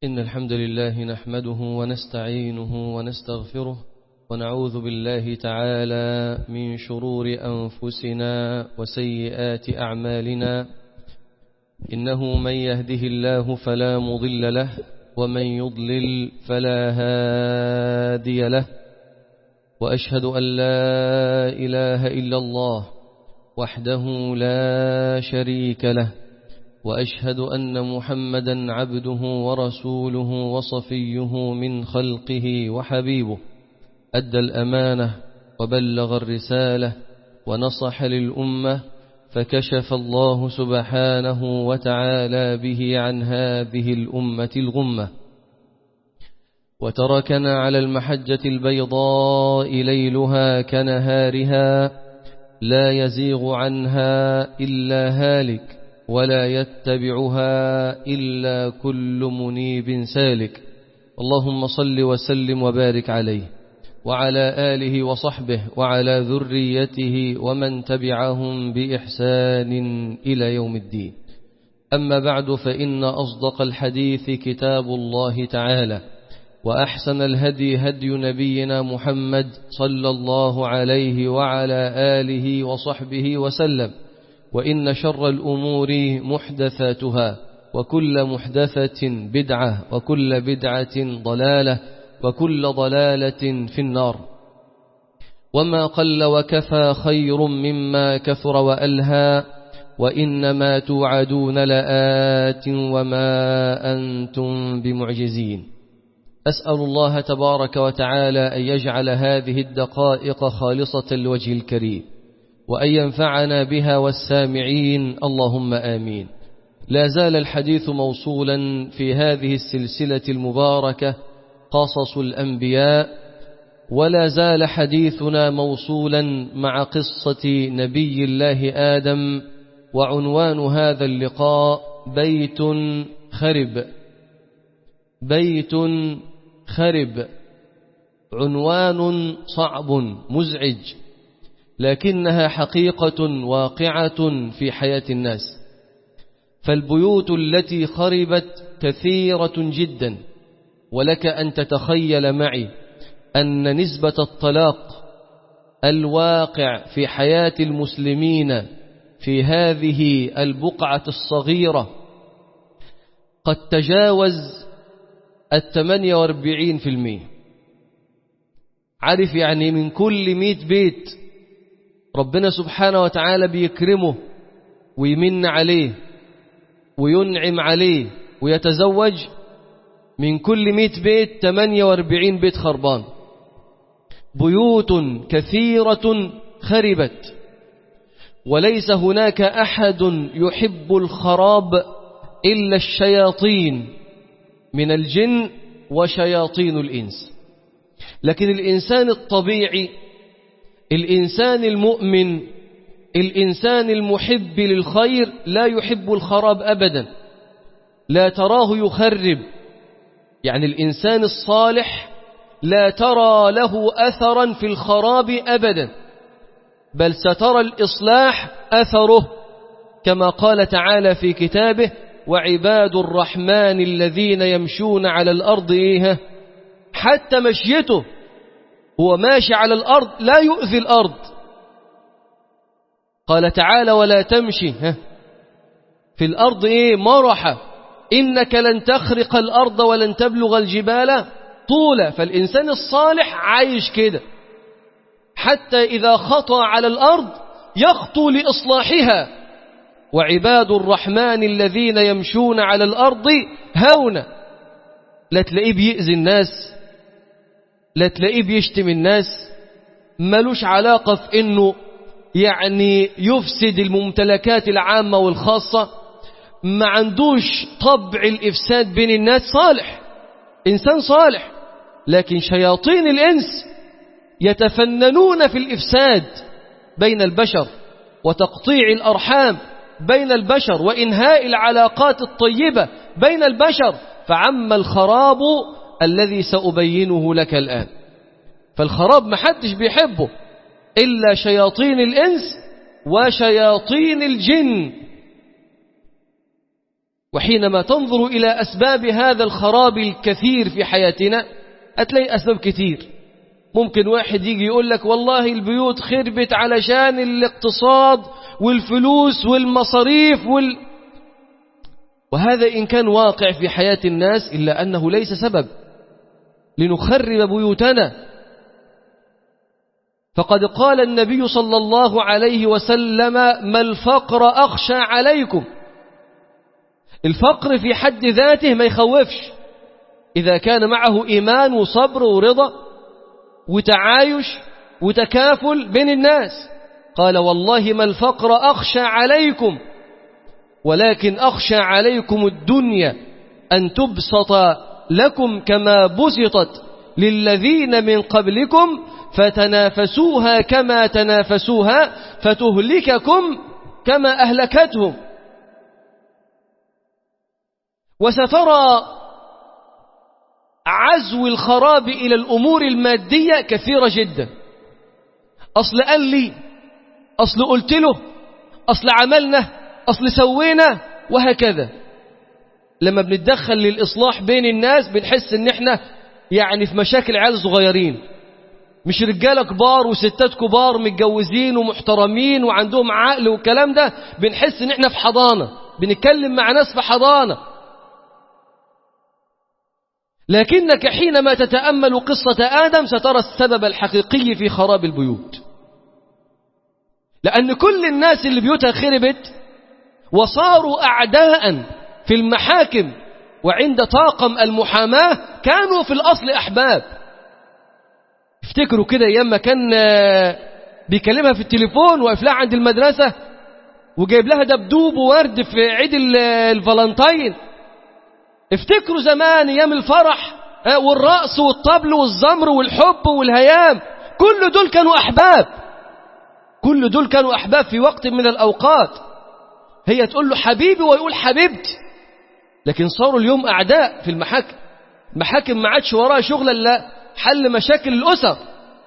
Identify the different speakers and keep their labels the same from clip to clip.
Speaker 1: إن الحمد لله نحمده ونستعينه ونستغفره ونعوذ بالله تعالى من شرور أنفسنا وسيئات أعمالنا إنه من يهده الله فلا مضل له ومن يضلل فلا هادي له وأشهد أن لا إله إلا الله وحده لا شريك له وأشهد أن محمدا عبده ورسوله وصفيه من خلقه وحبيبه أدى الأمانة وبلغ الرسالة ونصح للأمة فكشف الله سبحانه وتعالى به عن هذه الأمة الغمة وتركنا على المحجة البيضاء ليلها كنهارها لا يزيغ عنها إلا هالك ولا يتبعها إلا كل منيب سالك اللهم صل وسلم وبارك عليه وعلى آله وصحبه وعلى ذريته ومن تبعهم بإحسان إلى يوم الدين أما بعد فإن أصدق الحديث كتاب الله تعالى وأحسن الهدي هدي نبينا محمد صلى الله عليه وعلى آله وصحبه وسلم وإن شر الأمور محدثاتها وكل محدثة بدعة وكل بدعة ضلالة وكل ضلالة في النار وما قل وكفى خير مما كثر وألهى وإنما توعدون لآت وما أنتم بمعجزين أسأل الله تبارك وتعالى أن يجعل هذه الدقائق خالصة لوجه الكريم وأن ينفعنا بها والسامعين اللهم آمين لا زال الحديث موصولا في هذه السلسلة المباركة قصص الأنبياء ولا زال حديثنا موصولا مع قصة نبي الله آدم وعنوان هذا اللقاء بيت خرب بيت خرب عنوان صعب مزعج لكنها حقيقة واقعة في حياة الناس فالبيوت التي خربت كثيرة جدا ولك أن تتخيل معي أن نسبة الطلاق الواقع في حياة المسلمين في هذه البقعة الصغيرة قد تجاوز الثمانية واربعين في المية عارف يعني من كل مئة بيت ربنا سبحانه وتعالى بيكرمه ويمن عليه وينعم عليه ويتزوج من كل مئة بيت 48 بيت خربان بيوت كثيرة خربت وليس هناك أحد يحب الخراب إلا الشياطين من الجن وشياطين الإنس لكن الإنسان الطبيعي الإنسان المؤمن الإنسان المحب للخير لا يحب الخراب أبدا لا تراه يخرب يعني الإنسان الصالح لا ترى له أثرا في الخراب أبدا بل سترى الإصلاح أثره كما قال تعالى في كتابه وعباد الرحمن الذين يمشون على الأرض إيه حتى مشيته هو ماشي على الأرض لا يؤذي الأرض قال تعالى ولا تمشي في الأرض إيه مرحة إنك لن تخرق الأرض ولن تبلغ الجبال طولا فالإنسان الصالح عايش كده حتى إذا خطى على الأرض يخطو لإصلاحها وعباد الرحمن الذين يمشون على الأرض هونا لا تلاقيه بيأذي الناس لا تلاقيه بيشتم الناس ملوش علاقة في إنه يعني يفسد الممتلكات العامة والخاصة ما عندوش طبع الإفساد بين الناس صالح إنسان صالح لكن شياطين الإنس يتفننون في الإفساد بين البشر وتقطيع الأرحام بين البشر وإنهاء العلاقات الطيبة بين البشر فعم الخراب الذي سأبينه لك الآن فالخراب محدش بيحبه إلا شياطين الإنس وشياطين الجن وحينما تنظر إلى أسباب هذا الخراب الكثير في حياتنا هتلاقي أسباب كثير ممكن واحد يجي يقول لك والله البيوت خربت علشان الاقتصاد والفلوس والمصاريف وال... وهذا إن كان واقع في حياة الناس إلا أنه ليس سبب لنخرب بيوتنا فقد قال النبي صلى الله عليه وسلم ما الفقر أخشى عليكم الفقر في حد ذاته ما يخوفش إذا كان معه إيمان وصبر ورضا وتعايش وتكافل بين الناس قال والله ما الفقر أخشى عليكم ولكن أخشى عليكم الدنيا أن تبسط لكم كما بسطت للذين من قبلكم فتنافسوها كما تنافسوها فتهلككم كما أهلكتهم وسترى عزو الخراب إلى الأمور المادية كثيرة جدا أصل قال لي أصل قلت له أصل عملنا أصل سوينا وهكذا لما بنتدخل للإصلاح بين الناس بنحس ان احنا يعني في مشاكل عيال صغيرين مش رجالة كبار وستات كبار متجوزين ومحترمين وعندهم عقل والكلام ده بنحس ان احنا في حضانة بنتكلم مع ناس في حضانة لكنك حينما تتأمل قصة آدم سترى السبب الحقيقي في خراب البيوت لأن كل الناس اللي بيوتها خربت وصاروا أعداء في المحاكم وعند طاقم المحاماة كانوا في الأصل أحباب افتكروا كده ايام ما كان بيكلمها في التليفون واقف لها عند المدرسة وجايب لها دبدوب وورد في عيد الفالنتين افتكروا زمان ايام الفرح والرقص والطبل والزمر والحب والهيام كل دول كانوا أحباب كل دول كانوا أحباب في وقت من الأوقات هي تقول له حبيبي ويقول حبيبتي لكن صاروا اليوم أعداء في المحاكم المحاكم ما عادش وراها شغل إلا حل مشاكل الأسر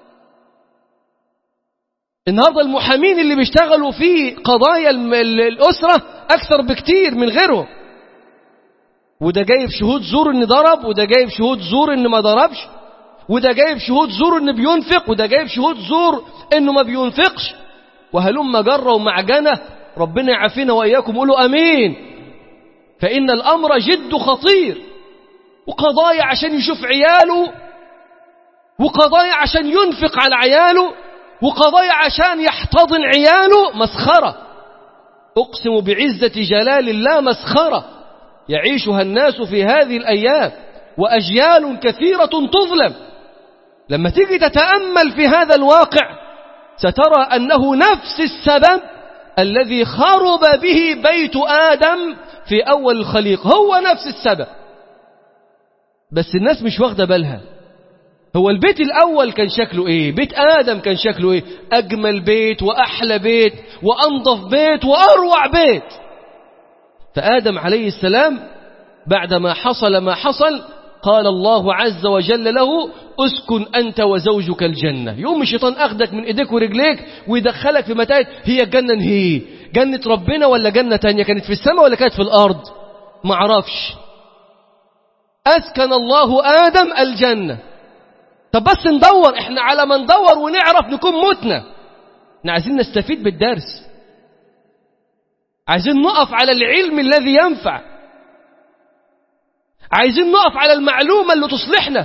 Speaker 1: النهاردة المحامين اللي بيشتغلوا في قضايا الأسرة أكثر بكتير من غيرهم وده جايب شهود زور ان ضرب وده جايب شهود زور ان ما ضربش وده جايب شهود زور ان بينفق وده جايب شهود زور انه ما بينفقش وهلم جرة ومعجنة ربنا يعافينا وإياكم قولوا أمين فإن الأمر جد خطير وقضايا عشان يشوف عياله وقضايا عشان ينفق على عياله وقضايا عشان يحتضن عياله مسخرة أقسم بعزة جلال الله مسخرة يعيشها الناس في هذه الأيام وأجيال كثيرة تظلم لما تيجي تتأمل في هذا الواقع سترى أنه نفس السبب الذي خرب به بيت آدم في أول الخليق هو نفس السبب بس الناس مش واخدة بالها هو البيت الأول كان شكله إيه بيت آدم كان شكله إيه أجمل بيت وأحلى بيت وأنظف بيت وأروع بيت فآدم عليه السلام بعدما حصل ما حصل قال الله عز وجل له اسكن أنت وزوجك الجنة يوم الشيطان أخدك من إيديك ورجليك ويدخلك في متاهة هي الجنة هي جنة ربنا ولا جنة تانية كانت في السماء ولا كانت في الأرض ما عرفش أسكن الله آدم الجنة طب بس ندور احنا على ما ندور ونعرف نكون متنا احنا عايزين نستفيد بالدرس عايزين نقف على العلم الذي ينفع عايزين نقف على المعلومة اللي تصلحنا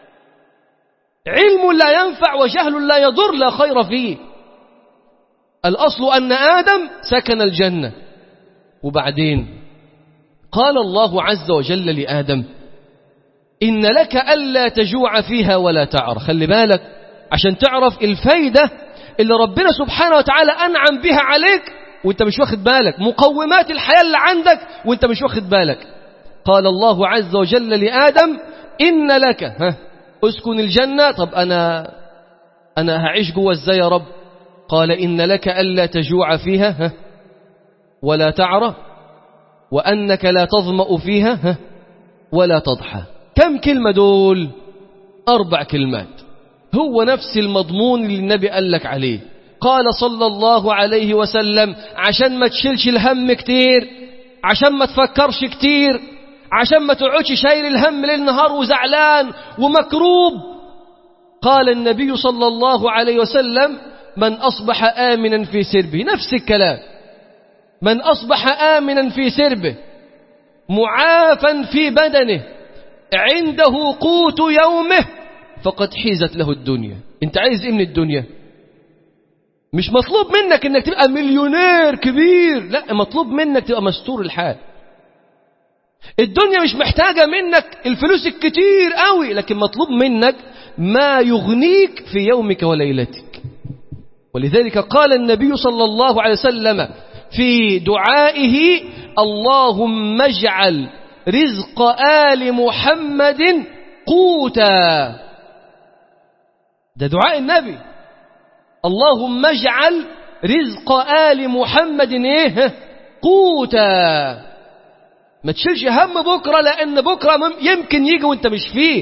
Speaker 1: علم لا ينفع وجهل لا يضر لا خير فيه الأصل أن آدم سكن الجنة وبعدين قال الله عز وجل لآدم إن لك ألا تجوع فيها ولا تعر خلي بالك عشان تعرف الفايدة اللي ربنا سبحانه وتعالى أنعم بها عليك وانت مش واخد بالك مقومات الحياة اللي عندك وانت مش واخد بالك قال الله عز وجل لآدم إن لك ها اسكن الجنة طب أنا أنا هعيش جوه ازاي يا رب قال إن لك ألا تجوع فيها ها ولا تعرى وأنك لا تظمأ فيها ها ولا تضحى كم كلمة دول أربع كلمات هو نفس المضمون اللي النبي قال لك عليه قال صلى الله عليه وسلم عشان ما تشيلش الهم كتير عشان ما تفكرش كتير عشان ما تقعدش شايل الهم ليل نهار وزعلان ومكروب قال النبي صلى الله عليه وسلم من أصبح آمنا في سربه نفس الكلام من أصبح آمنا في سربه معافا في بدنه عنده قوت يومه فقد حيزت له الدنيا انت عايز ايه من الدنيا مش مطلوب منك انك تبقى مليونير كبير لا مطلوب منك تبقى مستور الحال الدنيا مش محتاجة منك الفلوس الكتير قوي لكن مطلوب منك ما يغنيك في يومك وليلتك ولذلك قال النبي صلى الله عليه وسلم في دعائه اللهم اجعل رزق آل محمد قوتا ده دعاء النبي اللهم اجعل رزق آل محمد ايه قوتا ما تشيلش هم بكرة لأن بكرة يمكن يجي وانت مش فيه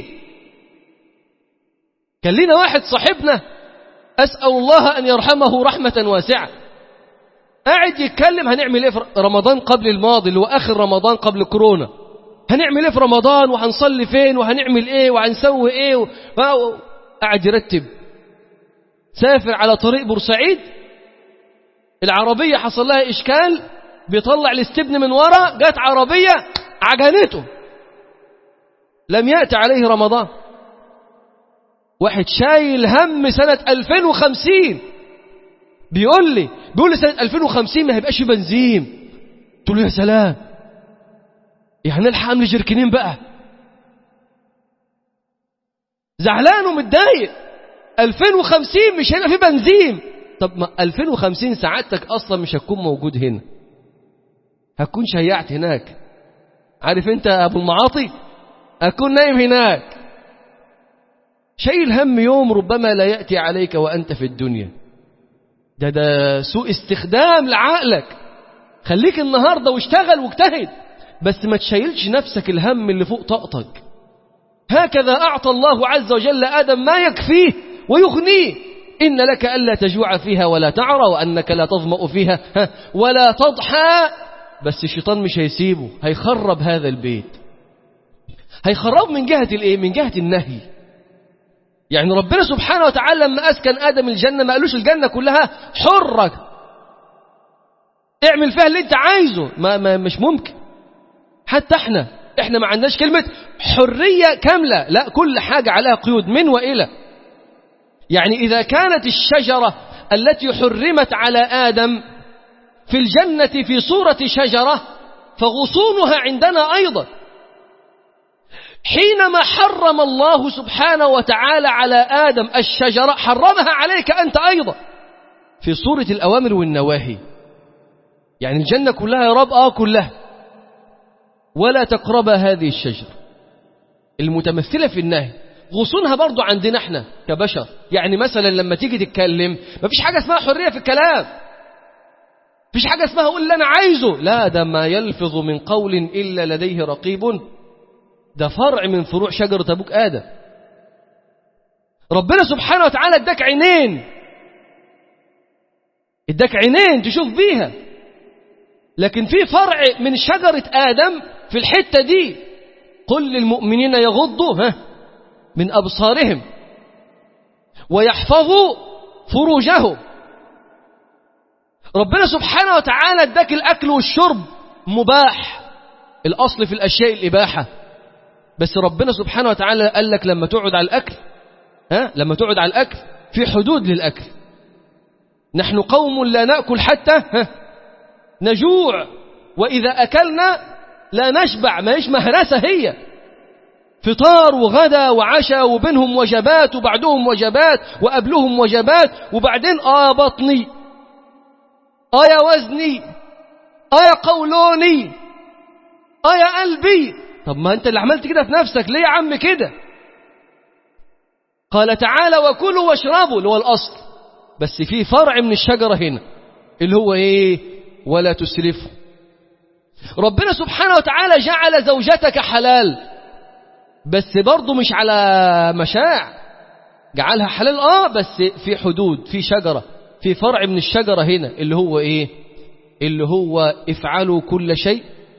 Speaker 1: كان لنا واحد صاحبنا أسأل الله أن يرحمه رحمة واسعة قاعد يتكلم هنعمل ايه في رمضان قبل الماضي اللي هو آخر رمضان قبل كورونا هنعمل ايه في رمضان وهنصلي فين وهنعمل ايه وهنسوي ايه و... قاعد يرتب سافر على طريق بورسعيد العربية حصل لها إشكال بيطلع الاستبن من ورا جت عربية عجنته لم يأتي عليه رمضان واحد شايل هم سنة 2050 بيقول لي بيقول لي سنة 2050 ما هيبقاش بنزين قلت له يا سلام يعني نلحق عامل جركنين بقى زعلان ومتضايق 2050 مش هيبقى في بنزين طب ما 2050 سعادتك اصلا مش هتكون موجود هنا هتكون شيعت هناك عارف انت ابو المعاطي هتكون نايم هناك شيء الهم يوم ربما لا يأتي عليك وأنت في الدنيا ده ده سوء استخدام لعقلك خليك النهاردة واشتغل واجتهد بس ما تشيلش نفسك الهم اللي فوق طاقتك هكذا أعطى الله عز وجل آدم ما يكفيه ويغنيه إن لك ألا تجوع فيها ولا تعرى وأنك لا تظمأ فيها ولا تضحى بس الشيطان مش هيسيبه هيخرب هذا البيت هيخرب من جهة الايه من جهة النهي يعني ربنا سبحانه وتعالى لما أسكن آدم الجنة ما قالوش الجنة كلها حرة اعمل فيها اللي انت عايزه ما, ما مش ممكن حتى احنا احنا ما عندناش كلمة حرية كاملة لا كل حاجة عليها قيود من وإلى يعني إذا كانت الشجرة التي حرمت على آدم في الجنة في صورة شجرة فغصونها عندنا أيضا حينما حرم الله سبحانه وتعالى على آدم الشجرة حرمها عليك أنت أيضا في صورة الأوامر والنواهي يعني الجنة كلها يا رب آه كلها ولا تقرب هذه الشجرة المتمثلة في النهي غصونها برضو عندنا احنا كبشر يعني مثلا لما تيجي تتكلم مفيش حاجة اسمها حرية في الكلام مفيش حاجة اسمها قول اللي أنا عايزه لا ده ما يلفظ من قول إلا لديه رقيب ده فرع من فروع شجرة أبوك آدم ربنا سبحانه وتعالى اداك عينين اداك عينين تشوف بيها لكن في فرع من شجرة آدم في الحتة دي قل للمؤمنين يغضوا ها من أبصارهم ويحفظوا فروجهم ربنا سبحانه وتعالى اداك الأكل والشرب مباح الأصل في الأشياء الإباحة بس ربنا سبحانه وتعالى قال لك لما تقعد على الأكل ها لما تقعد على الأكل في حدود للأكل نحن قوم لا نأكل حتى ها نجوع وإذا أكلنا لا نشبع ما هيش مهرسة هي فطار وغدا وعشاء وبينهم وجبات وبعدهم وجبات وقبلهم وجبات وبعدين آه بطني آه يا وزني آه يا قولوني آه يا قلبي طب ما أنت اللي عملت كده في نفسك ليه يا عم كده قال تعالى وكلوا واشربوا اللي هو الأصل بس في فرع من الشجرة هنا اللي هو إيه ولا تسرفوا ربنا سبحانه وتعالى جعل زوجتك حلال بس برضه مش على مشاع جعلها حلال اه بس في حدود في شجرة في فرع من الشجرة هنا اللي هو ايه اللي هو افعلوا كل شيء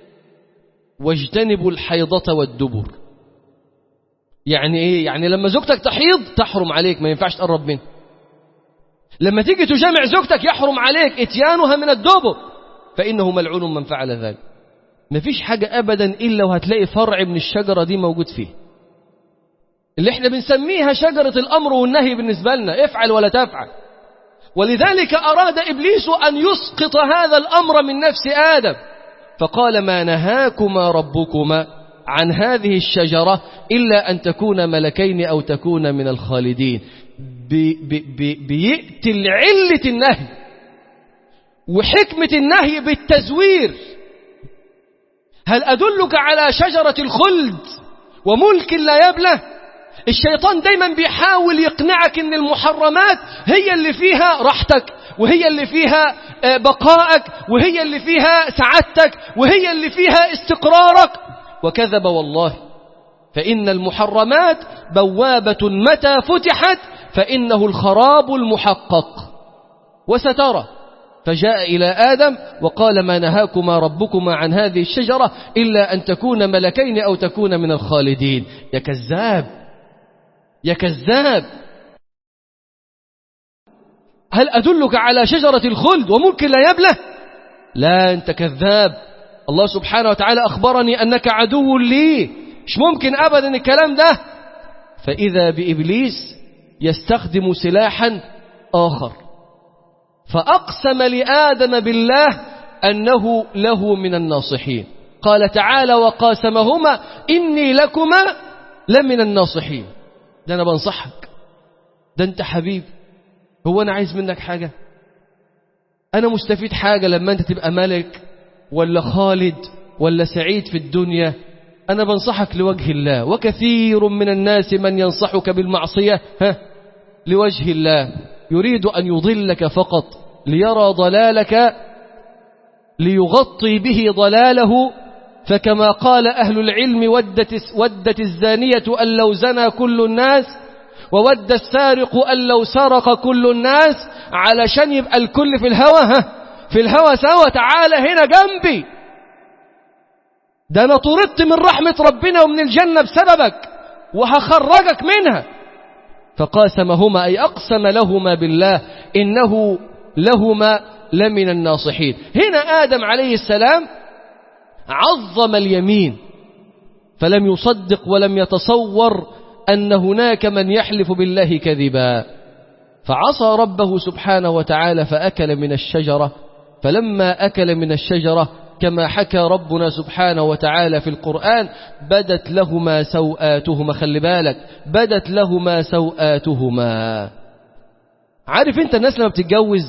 Speaker 1: واجتنبوا الحيضة والدبر يعني ايه يعني لما زوجتك تحيض تحرم عليك ما ينفعش تقرب منها لما تيجي تجامع زوجتك يحرم عليك اتيانها من الدبر فإنه ملعون من فعل ذلك مفيش حاجة أبدا إلا وهتلاقي فرع من الشجرة دي موجود فيه اللي احنا بنسميها شجرة الأمر والنهي بالنسبة لنا افعل ولا تفعل ولذلك أراد إبليس أن يسقط هذا الأمر من نفس آدم فقال ما نهاكما ربكما عن هذه الشجرة إلا أن تكون ملكين أو تكون من الخالدين بي بي بي بيقتل علة النهي وحكمة النهي بالتزوير هل أدلك على شجرة الخلد وملك لا يبله الشيطان دايما بيحاول يقنعك ان المحرمات هي اللي فيها راحتك وهي اللي فيها بقائك وهي اللي فيها سعادتك وهي اللي فيها استقرارك وكذب والله فإن المحرمات بوابة متى فتحت فإنه الخراب المحقق وسترى فجاء إلى آدم وقال ما نهاكما ربكما عن هذه الشجرة إلا أن تكون ملكين أو تكون من الخالدين يا كذاب يا كذاب هل أدلك على شجرة الخلد وملك لا يبله لا أنت كذاب الله سبحانه وتعالى أخبرني أنك عدو لي مش ممكن أبدا الكلام ده فإذا بإبليس يستخدم سلاحا آخر فأقسم لآدم بالله أنه له من الناصحين قال تعالى وقاسمهما إني لكما لمن الناصحين ده أنا بنصحك ده أنت حبيب هو أنا عايز منك حاجة أنا مستفيد حاجة لما أنت تبقى ملك ولا خالد ولا سعيد في الدنيا أنا بنصحك لوجه الله وكثير من الناس من ينصحك بالمعصية ها لوجه الله يريد أن يضلك فقط ليرى ضلالك ليغطي به ضلاله فكما قال أهل العلم ودت, ودت الزانية أن لو زنى كل الناس وود السارق أن لو سرق كل الناس علشان يبقى الكل في الهوى ها في الهوى سوا تعالى هنا جنبي ده أنا طردت من رحمة ربنا ومن الجنة بسببك وهخرجك منها فقاسمهما أي أقسم لهما بالله إنه لهما لمن الناصحين هنا آدم عليه السلام عظم اليمين فلم يصدق ولم يتصور أن هناك من يحلف بالله كذبا فعصى ربه سبحانه وتعالى فأكل من الشجرة فلما أكل من الشجرة كما حكى ربنا سبحانه وتعالى في القرآن بدت لهما سوآتهما خلي بالك بدت لهما سوآتهما عارف انت الناس لما بتتجوز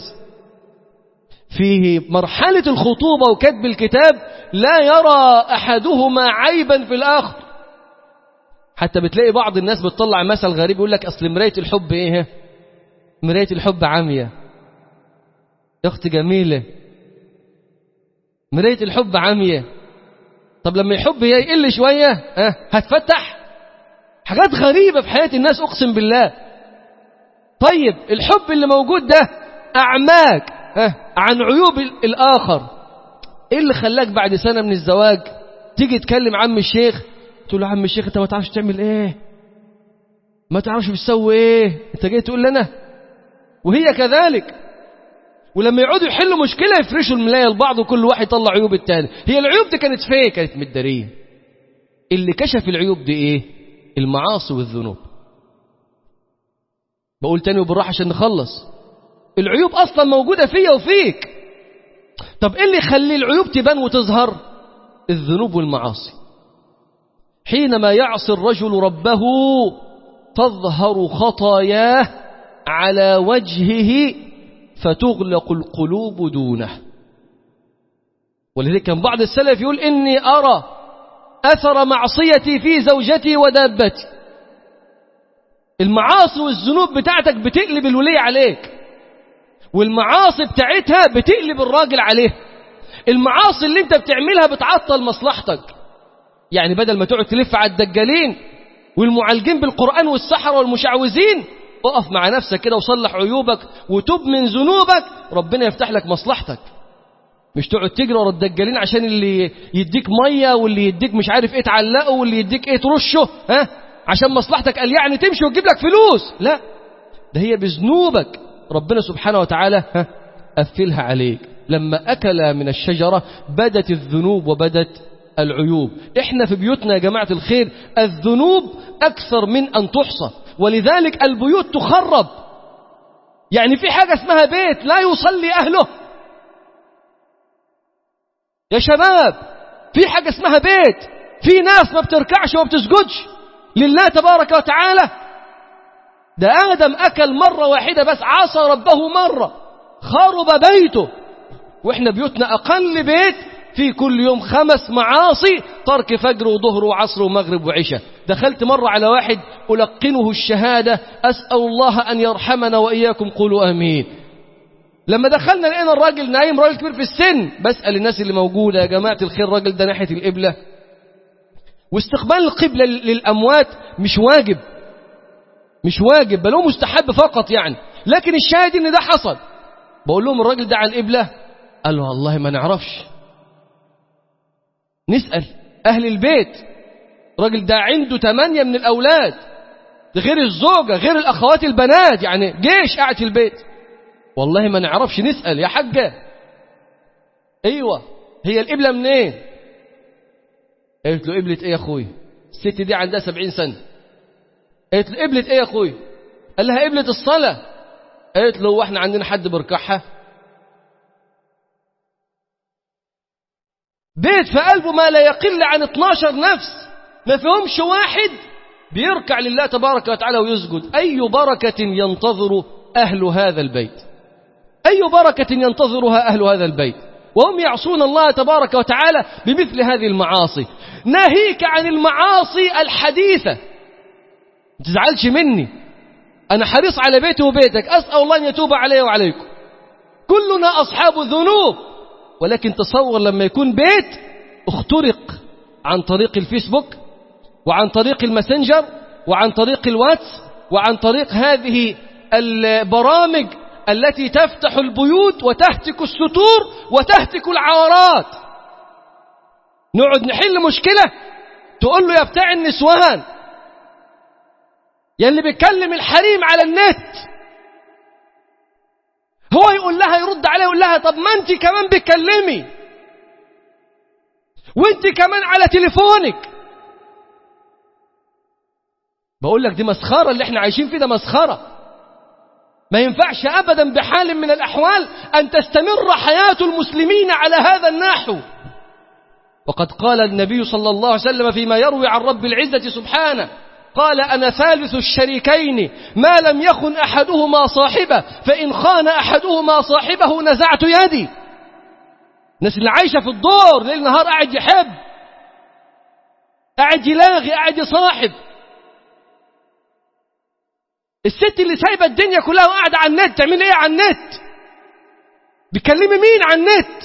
Speaker 1: في مرحلة الخطوبة وكتب الكتاب لا يرى أحدهما عيبا في الآخر حتى بتلاقي بعض الناس بتطلع مثل غريب يقول لك أصل مراية الحب إيه مراية الحب عامية أخت جميلة مراية الحب عامية طب لما يحب يقل شوية اه هتفتح حاجات غريبة في حياة الناس أقسم بالله طيب الحب اللي موجود ده أعماك اه عن عيوب الآخر إيه اللي خلاك بعد سنة من الزواج تيجي تكلم عم الشيخ تقول له عم الشيخ أنت ما تعرفش تعمل إيه ما تعرفش بتسوي إيه أنت جاي تقول لنا وهي كذلك ولما يقعدوا يحلوا مشكلة يفرشوا الملاية لبعض وكل واحد يطلع عيوب التاني هي العيوب دي كانت فين كانت متدارية اللي كشف العيوب دي ايه المعاصي والذنوب بقول تاني وبالراحة عشان نخلص العيوب اصلا موجودة فيا وفيك طب ايه اللي يخلي العيوب تبان وتظهر الذنوب والمعاصي حينما يعصي الرجل ربه تظهر خطاياه على وجهه فتغلق القلوب دونه ولذلك كان بعض السلف يقول إني أرى أثر معصيتي في زوجتي ودابتي المعاصي والذنوب بتاعتك بتقلب الولي عليك والمعاصي بتاعتها بتقلب الراجل عليه المعاصي اللي انت بتعملها بتعطل مصلحتك يعني بدل ما تقعد تلف على الدجالين والمعالجين بالقرآن والسحرة والمشعوذين اقف مع نفسك كده وصلح عيوبك وتوب من ذنوبك ربنا يفتح لك مصلحتك مش تقعد تجري ورا الدجالين عشان اللي يديك ميه واللي يديك مش عارف ايه تعلقه واللي يديك ايه ترشه ها عشان مصلحتك قال يعني تمشي وتجيب لك فلوس لا ده هي بذنوبك ربنا سبحانه وتعالى ها قفلها عليك لما أكل من الشجرة بدت الذنوب وبدت العيوب احنا في بيوتنا يا جماعة الخير الذنوب أكثر من أن تحصى ولذلك البيوت تخرب يعني في حاجة اسمها بيت لا يصلي أهله يا شباب في حاجة اسمها بيت في ناس ما بتركعش وما بتسجدش لله تبارك وتعالى ده آدم أكل مرة واحدة بس عصى ربه مرة خرب بيته وإحنا بيوتنا أقل بيت في كل يوم خمس معاصي ترك فجر وظهر وعصر ومغرب وعشاء دخلت مرة على واحد ألقنه الشهادة أسأل الله أن يرحمنا وإياكم قولوا آمين لما دخلنا لقينا الراجل نايم راجل كبير في السن بسأل الناس اللي موجودة يا جماعة الخير الراجل ده ناحية القبلة واستقبال القبلة للأموات مش واجب مش واجب بل هو مستحب فقط يعني لكن الشاهد ان ده حصل بقول لهم الراجل ده على القبلة قالوا والله ما نعرفش نسأل أهل البيت الراجل ده عنده ثمانية من الأولاد ده غير الزوجة غير الأخوات البنات يعني جيش قاعد في البيت والله ما نعرفش نسأل يا حاجة أيوة هي القبلة منين إيه؟ قالت له قبلة ايه يا اخوي الست دي عندها سبعين سنة قالت له قبلة ايه يا اخوي قال لها قبلة الصلاة قالت له هو احنا عندنا حد بيركعها بيت في قلبه ما لا يقل عن 12 نفس ما فيهمش واحد بيركع لله تبارك وتعالى ويسجد أي بركة ينتظر أهل هذا البيت أي بركة ينتظرها أهل هذا البيت وهم يعصون الله تبارك وتعالى بمثل هذه المعاصي ناهيك عن المعاصي الحديثة ما تزعلش مني أنا حريص على بيتي وبيتك أسأل الله أن يتوب علي وعليكم كلنا أصحاب ذنوب ولكن تصور لما يكون بيت اخترق عن طريق الفيسبوك وعن طريق الماسنجر وعن طريق الواتس وعن طريق هذه البرامج التي تفتح البيوت وتهتك الستور وتهتك العورات نقعد نحل مشكلة تقول له يا بتاع النسوان يا اللي بيتكلم الحريم على النت هو يقول لها يرد عليها يقول لها طب ما انت كمان بتكلمي وانت كمان على تليفونك بقول لك دي مسخرة اللي احنا عايشين فيه ده مسخرة ما ينفعش أبدا بحال من الأحوال أن تستمر حياة المسلمين على هذا النحو وقد قال النبي صلى الله عليه وسلم فيما يروي عن رب العزة سبحانه قال أنا ثالث الشريكين ما لم يخن أحدهما صاحبه فإن خان أحدهما صاحبه نزعت يدي الناس اللي عايشة في الدور ليل نهار قاعد يحب قاعد يلاغي قاعد يصاحب الست اللي سايبه الدنيا كلها وقاعده على النت تعمل ايه على النت بتكلمي مين على النت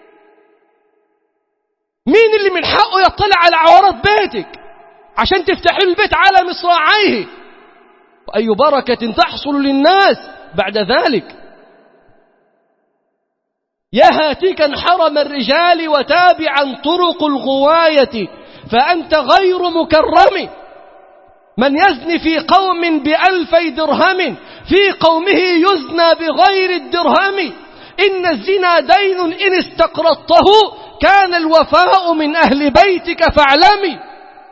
Speaker 1: مين اللي من حقه يطلع على عورات بيتك عشان تفتحي له البيت على مصراعيه واي بركه تحصل للناس بعد ذلك يا هاتيكا حرم الرجال وتابعا طرق الغوايه فانت غير مكرم من يزني في قوم بألفي درهم في قومه يزنى بغير الدرهم إن الزنا دين إن استقرضته كان الوفاء من أهل بيتك فاعلمي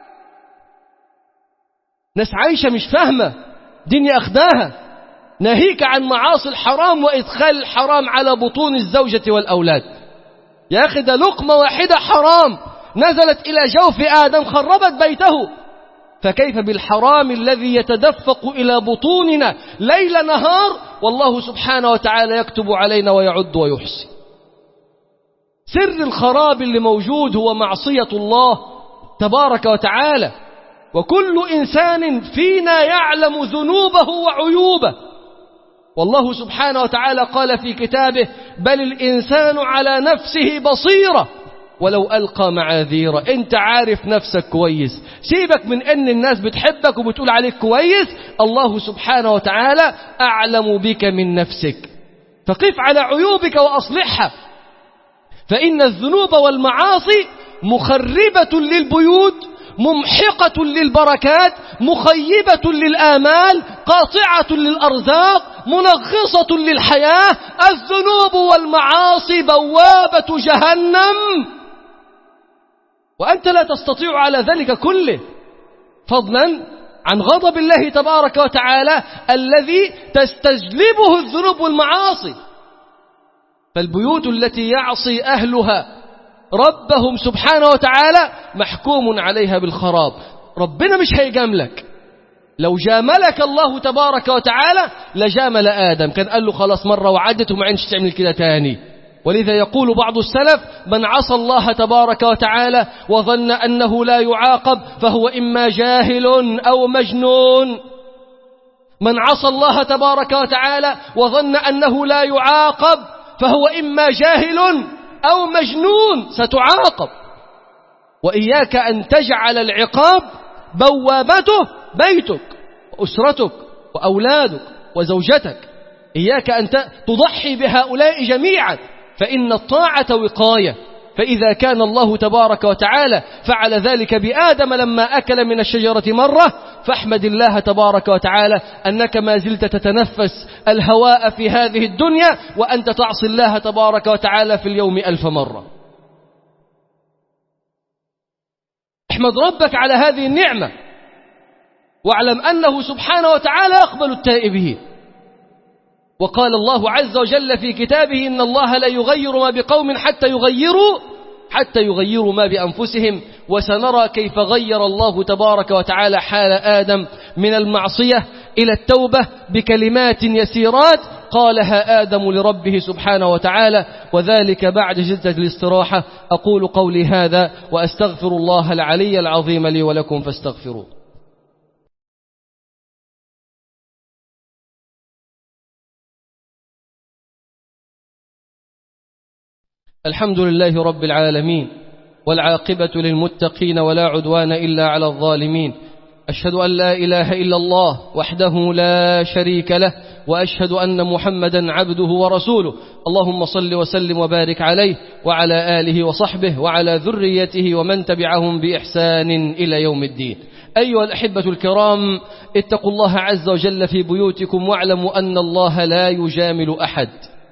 Speaker 1: ناس عايشة مش فاهمة دنيا أخداها ناهيك عن معاصي الحرام وإدخال الحرام على بطون الزوجة والأولاد يا أخي ده لقمة واحدة حرام نزلت إلى جوف آدم خربت بيته فكيف بالحرام الذي يتدفق إلى بطوننا ليل نهار والله سبحانه وتعالى يكتب علينا ويعد ويحصي سر الخراب اللي موجود هو معصية الله تبارك وتعالى وكل إنسان فينا يعلم ذنوبه وعيوبه والله سبحانه وتعالى قال في كتابه بل الإنسان على نفسه بصيرة ولو ألقى معاذيره أنت عارف نفسك كويس سيبك من أن الناس بتحبك وبتقول عليك كويس الله سبحانه وتعالى أعلم بك من نفسك فقف على عيوبك وأصلحها فإن الذنوب والمعاصي مخربة للبيوت ممحقة للبركات مخيبة للآمال قاطعة للأرزاق منغصة للحياة الذنوب والمعاصي بوابة جهنم وأنت لا تستطيع على ذلك كله فضلا عن غضب الله تبارك وتعالى الذي تستجلبه الذنوب والمعاصي فالبيوت التي يعصي أهلها ربهم سبحانه وتعالى محكوم عليها بالخراب ربنا مش هيجاملك لو جاملك الله تبارك وتعالى لجامل آدم كان قال له خلاص مرة وعدت وما عينش تعمل كده تاني ولذا يقول بعض السلف من عصى الله تبارك وتعالى وظن أنه لا يعاقب فهو إما جاهل أو مجنون من عصى الله تبارك وتعالى وظن أنه لا يعاقب فهو إما جاهل أو مجنون ستعاقب وإياك أن تجعل العقاب بوابته بيتك وأسرتك وأولادك وزوجتك إياك أن تضحي بهؤلاء جميعا فإن الطاعة وقاية فإذا كان الله تبارك وتعالى فعل ذلك بآدم لما أكل من الشجرة مرة فاحمد الله تبارك وتعالى أنك ما زلت تتنفس الهواء في هذه الدنيا وأنت تعصي الله تبارك وتعالى في اليوم ألف مرة احمد ربك على هذه النعمة واعلم أنه سبحانه وتعالى يقبل التائبين وقال الله عز وجل في كتابه إن الله لا يغير ما بقوم حتى يغيروا حتى يغيروا ما بأنفسهم وسنرى كيف غير الله تبارك وتعالى حال آدم من المعصية إلى التوبة بكلمات يسيرات قالها آدم لربه سبحانه وتعالى وذلك بعد جلسة الاستراحة أقول قولي هذا وأستغفر الله العلي العظيم لي ولكم فاستغفروه الحمد لله رب العالمين والعاقبة للمتقين ولا عدوان إلا على الظالمين أشهد أن لا إله إلا الله وحده لا شريك له وأشهد أن محمدا عبده ورسوله اللهم صل وسلم وبارك عليه وعلى آله وصحبه وعلى ذريته ومن تبعهم بإحسان إلى يوم الدين أيها الأحبة الكرام اتقوا الله عز وجل في بيوتكم واعلموا أن الله لا يجامل أحد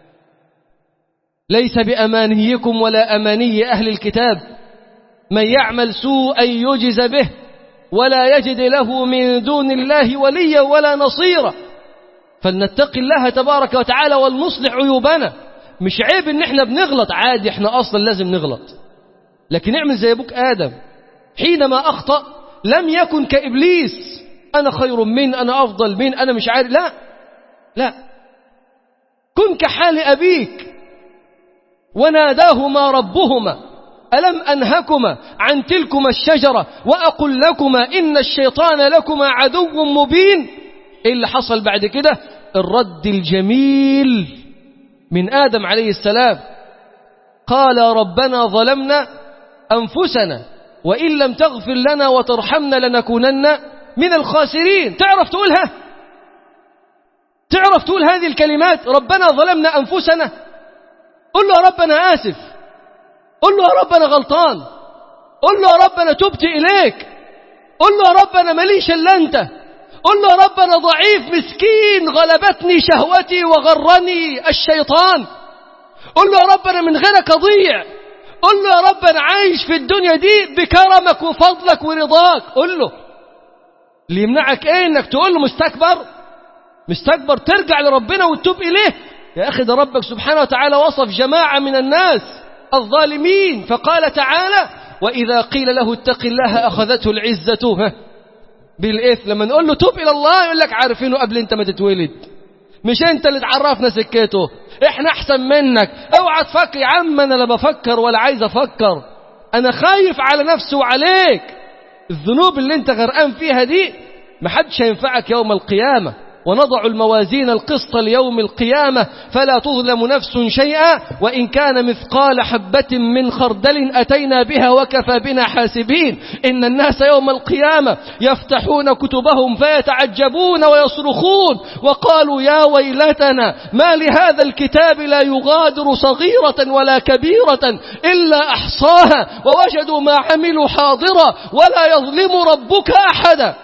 Speaker 1: ليس بأمانيكم ولا أماني أهل الكتاب من يعمل سوءا يجز به ولا يجد له من دون الله وليا ولا نصيرا فلنتقي الله تبارك وتعالى ولنصلح عيوبنا مش عيب ان احنا بنغلط عادي احنا اصلا لازم نغلط لكن اعمل زي ابوك ادم حينما اخطأ لم يكن كابليس انا خير من انا افضل من انا مش عارف لا لا كن كحال ابيك وناداهما ربهما ألم أنهكما عن تلكما الشجرة وأقل لكما إن الشيطان لكما عدو مبين إيه اللي حصل بعد كده الرد الجميل من آدم عليه السلام قال ربنا ظلمنا أنفسنا وإن لم تغفر لنا وترحمنا لنكونن من الخاسرين تعرف تقولها تعرف تقول هذه الكلمات ربنا ظلمنا أنفسنا قل له يا رب أنا آسف قل له يا رب أنا غلطان قل له يا رب أنا تبت إليك قل له يا رب أنا ماليش إلا أنت قل له يا رب أنا ضعيف مسكين غلبتني شهوتي وغرني الشيطان قل له يا رب أنا من غيرك أضيع قل له يا رب أنا عايش في الدنيا دي بكرمك وفضلك ورضاك قل له اللي يمنعك ايه انك تقول له مستكبر مستكبر ترجع لربنا وتتوب إليه يا أخي ده ربك سبحانه وتعالى وصف جماعة من الناس الظالمين فقال تعالى وإذا قيل له اتق الله أخذته العزة بالإثم لما نقول له توب إلى الله يقول لك عارفينه قبل أنت ما تتولد مش أنت اللي تعرفنا سكته إحنا أحسن منك اوعى تفكر يا عم أنا لا بفكر ولا عايز أفكر أنا خايف على نفسي وعليك الذنوب اللي أنت غرقان فيها دي محدش هينفعك يوم القيامة ونضع الموازين القسط ليوم القيامة فلا تظلم نفس شيئا وإن كان مثقال حبة من خردل أتينا بها وكفى بنا حاسبين إن الناس يوم القيامة يفتحون كتبهم فيتعجبون ويصرخون وقالوا يا ويلتنا ما لهذا الكتاب لا يغادر صغيرة ولا كبيرة إلا أحصاها ووجدوا ما عملوا حاضرا ولا يظلم ربك أحدا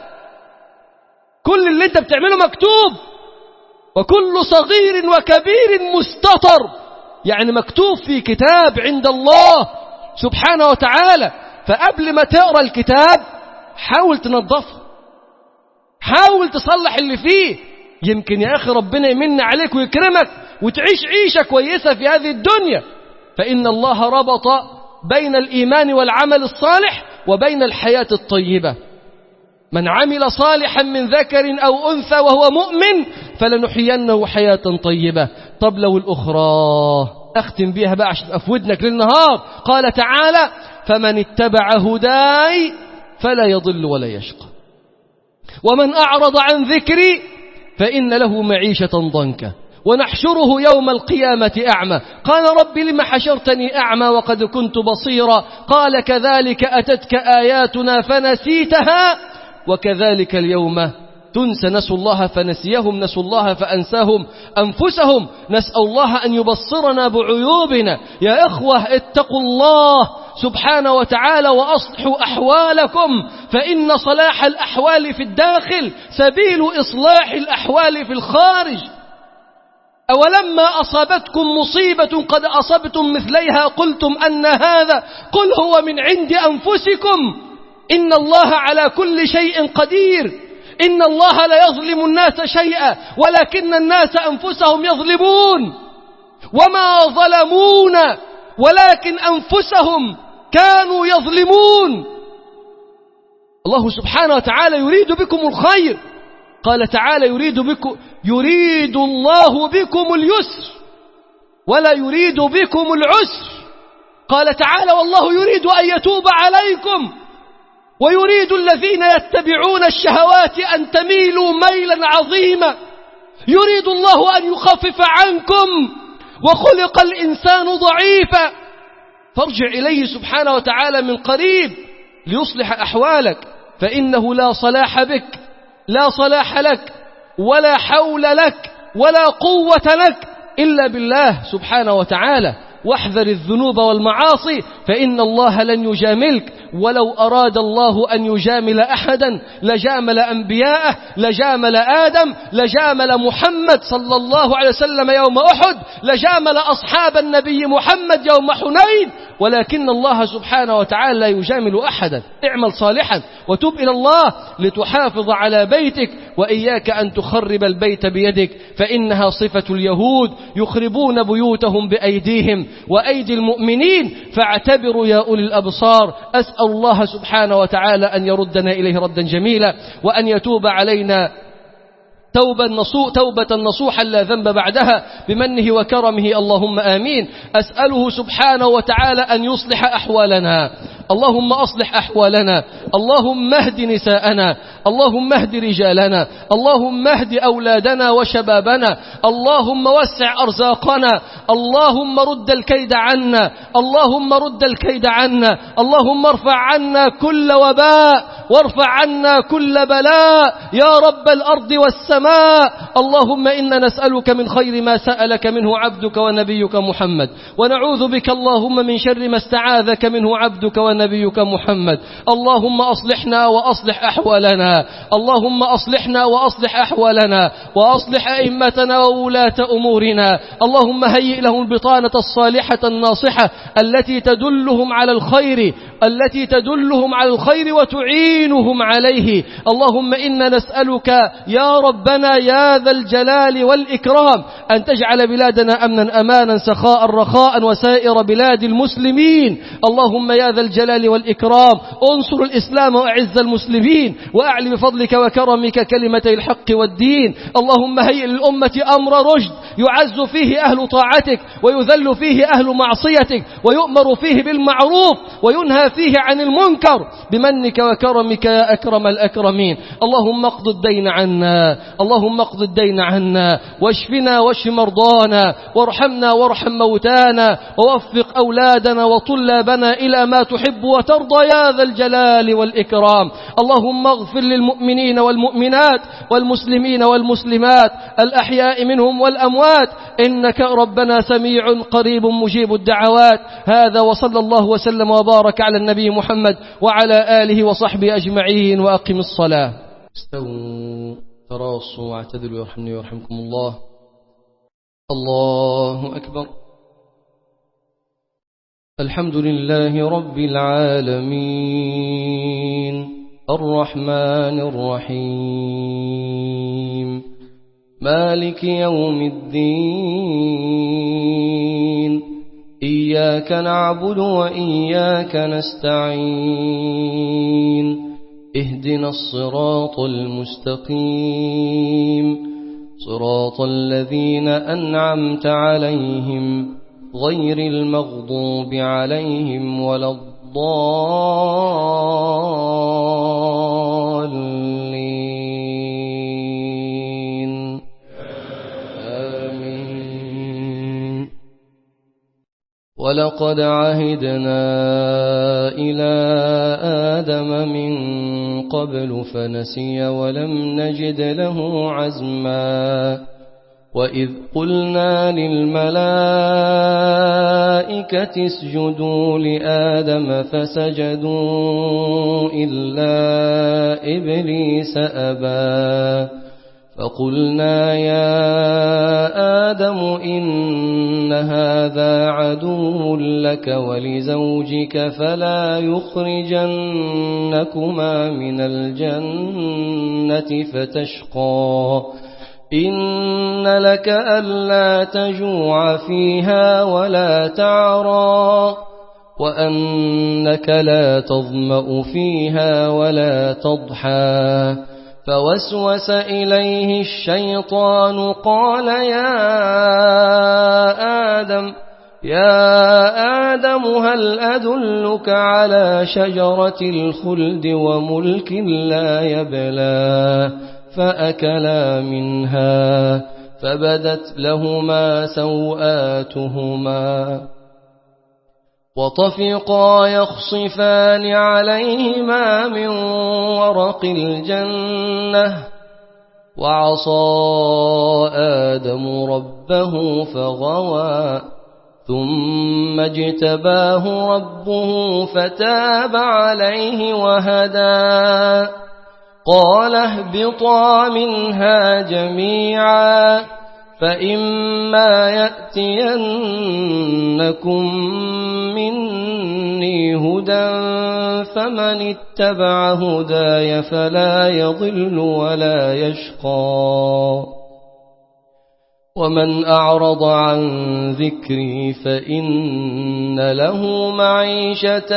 Speaker 1: كل اللي انت بتعمله مكتوب وكل صغير وكبير مستطر يعني مكتوب في كتاب عند الله سبحانه وتعالى فقبل ما تقرأ الكتاب حاول تنظفه حاول تصلح اللي فيه يمكن يا أخي ربنا يمن عليك ويكرمك وتعيش عيشة كويسة في هذه الدنيا فإن الله ربط بين الإيمان والعمل الصالح وبين الحياة الطيبة من عمل صالحا من ذكر أو أنثى وهو مؤمن فلنحيينه حياة طيبة طب لو الأخرى أختم بها بقى عشان أفودنك للنهار قال تعالى فمن اتبع هداي فلا يضل ولا يشقى ومن أعرض عن ذكري فإن له معيشة ضنكا ونحشره يوم القيامة أعمى قال رب لم حشرتني أعمى وقد كنت بصيرا قال كذلك أتتك آياتنا فنسيتها وكذلك اليوم تنسى نسوا الله فنسيهم نسوا الله فأنساهم أنفسهم نسأل الله أن يبصرنا بعيوبنا يا إخوة اتقوا الله سبحانه وتعالى وأصلحوا أحوالكم فإن صلاح الأحوال في الداخل سبيل إصلاح الأحوال في الخارج أولما أصابتكم مصيبة قد أصبتم مثليها قلتم أن هذا قل هو من عند أنفسكم إن الله على كل شيء قدير إن الله لا يظلم الناس شيئا ولكن الناس أنفسهم يظلمون وما ظلمونا ولكن أنفسهم كانوا يظلمون الله سبحانه وتعالى يريد بكم الخير قال تعالى يريد بكم يريد الله بكم اليسر ولا يريد بكم العسر قال تعالى والله يريد أن يتوب عليكم ويريد الذين يتبعون الشهوات أن تميلوا ميلا عظيما يريد الله أن يخفف عنكم وخلق الإنسان ضعيفا فارجع إليه سبحانه وتعالى من قريب ليصلح أحوالك فإنه لا صلاح بك لا صلاح لك ولا حول لك ولا قوة لك إلا بالله سبحانه وتعالى واحذر الذنوب والمعاصي فإن الله لن يجاملك ولو أراد الله أن يجامل أحدا لجامل أنبياءه لجامل آدم لجامل محمد صلى الله عليه وسلم يوم أحد لجامل أصحاب النبي محمد يوم حنين ولكن الله سبحانه وتعالى لا يجامل أحدا اعمل صالحا وتب إلى الله لتحافظ على بيتك وإياك أن تخرب البيت بيدك فإنها صفة اليهود يخربون بيوتهم بأيديهم وأيدي المؤمنين فاعتبروا يا أولي الأبصار أسأل الله سبحانه وتعالى أن يردنا إليه ردا جميلا وأن يتوب علينا توبا نصو توبة نصوحا لا ذنب بعدها بمنه وكرمه اللهم آمين أسأله سبحانه وتعالى أن يصلح أحوالنا اللهم أصلح أحوالنا اللهم اهد نساءنا اللهم اهد رجالنا اللهم اهد أولادنا وشبابنا اللهم وسع أرزاقنا اللهم رد الكيد عنا اللهم رد الكيد عنا اللهم ارفع عنا كل وباء وارفع عنا كل بلاء يا رب الأرض والسماء اللهم إنا نسألك من خير ما سألك منه عبدك ونبيك محمد ونعوذ بك اللهم من شر ما استعاذك منه عبدك ونبيك محمد اللهم أصلحنا وأصلح أحوالنا اللهم أصلحنا وأصلح أحوالنا وأصلح أئمتنا وولاة أمورنا اللهم هيئ لهم البطانة الصالحة الناصحة التي تدلهم على الخير التي تدلهم على الخير وتعينهم عليه اللهم إنا نسألك يا ربنا يا ذا الجلال والإكرام أن تجعل بلادنا أمنا أمانا سخاء رخاء وسائر بلاد المسلمين اللهم يا ذا الجلال والإكرام انصر الإسلام وأعز المسلمين وأعلي بفضلك وكرمك كلمتي الحق والدين اللهم هيئ للأمة أمر رشد يعز فيه أهل طاعتك ويذل فيه أهل معصيتك ويؤمر فيه بالمعروف وينهى فيه عن المنكر بمنك وكرمك يا أكرم الأكرمين اللهم اقض الدين عنا اللهم اقض الدين عنا واشفنا واشف مرضانا وارحمنا وارحم موتانا ووفق أولادنا وطلابنا إلى ما تحب وترضى يا ذا الجلال والإكرام اللهم اغفر للمؤمنين والمؤمنات والمسلمين والمسلمات الأحياء منهم والأموات إنك ربنا سميع قريب مجيب الدعوات هذا وصلى الله وسلم وبارك على النبي محمد وعلى آله وصحبه أجمعين وأقم الصلاة استووا تراصوا واعتدلوا يرحمني ويرحمكم الله الله أكبر الحمد لله رب العالمين الرحمن الرحيم مالك يوم الدين إياك نعبد وإياك نستعين اهدنا الصراط المستقيم صراط الذين أنعمت عليهم غير المغضوب عليهم ولا الضالين آمين ولقد عهدنا إلى آدم من قبل فنسي ولم نجد له عزما وإذ قلنا للملائكة اسجدوا لآدم فسجدوا إلا إبليس أبى فقلنا يا آدم إن هذا عدو لك ولزوجك فلا يخرجنكما من الجنة فتشقى إن لك ألا تجوع فيها ولا تعرى وأنك لا تظمأ فيها ولا تضحى فوسوس إليه الشيطان قال يا آدم يا آدم هل أدلك على شجرة الخلد وملك لا يبلى فأكلا منها فبدت لهما سوآتهما وطفقا يخصفان عليهما من ورق الجنة وعصى آدم ربه فغوى ثم اجتباه ربه فتاب عليه وهدى قال اهبطا منها جميعا فإما يأتينكم مني هدى فمن اتبع هداي فلا يضل ولا يشقى ومن أعرض عن ذكري فإن له معيشة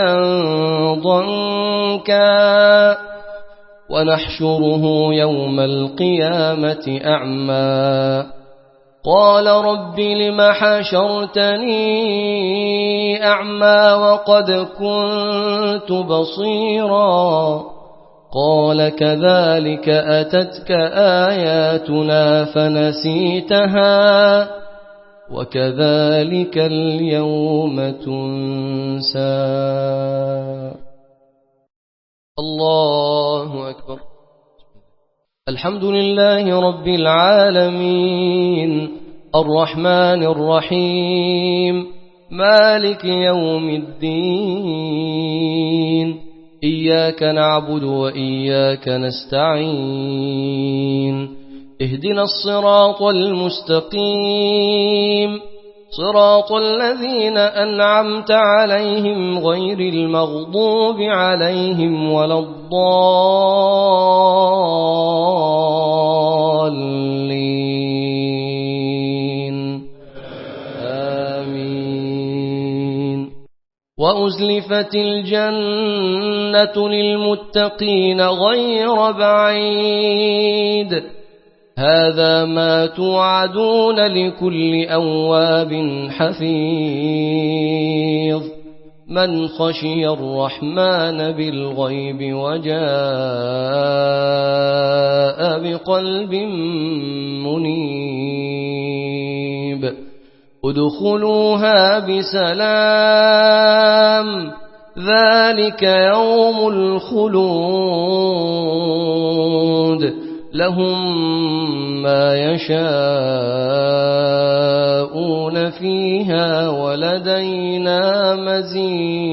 Speaker 1: ضنكا ونحشره يوم القيامة أعمى قال رب لم حشرتني أعمى وقد كنت بصيرا قال كذلك أتتك آياتنا فنسيتها وكذلك اليوم تنسى الله أكبر الحمد لله رب العالمين الرحمن الرحيم مالك يوم الدين إياك نعبد وإياك نستعين اهدنا الصراط المستقيم صراط الذين أنعمت عليهم غير المغضوب عليهم ولا الضالين آمين وأزلفت الجنة للمتقين غير بعيد هذا ما توعدون لكل أواب حفيظ من خشي الرحمن بالغيب وجاء بقلب منيب ادخلوها بسلام ذلك يوم الخلود لهم ما يشاءون فيها ولدينا مزيد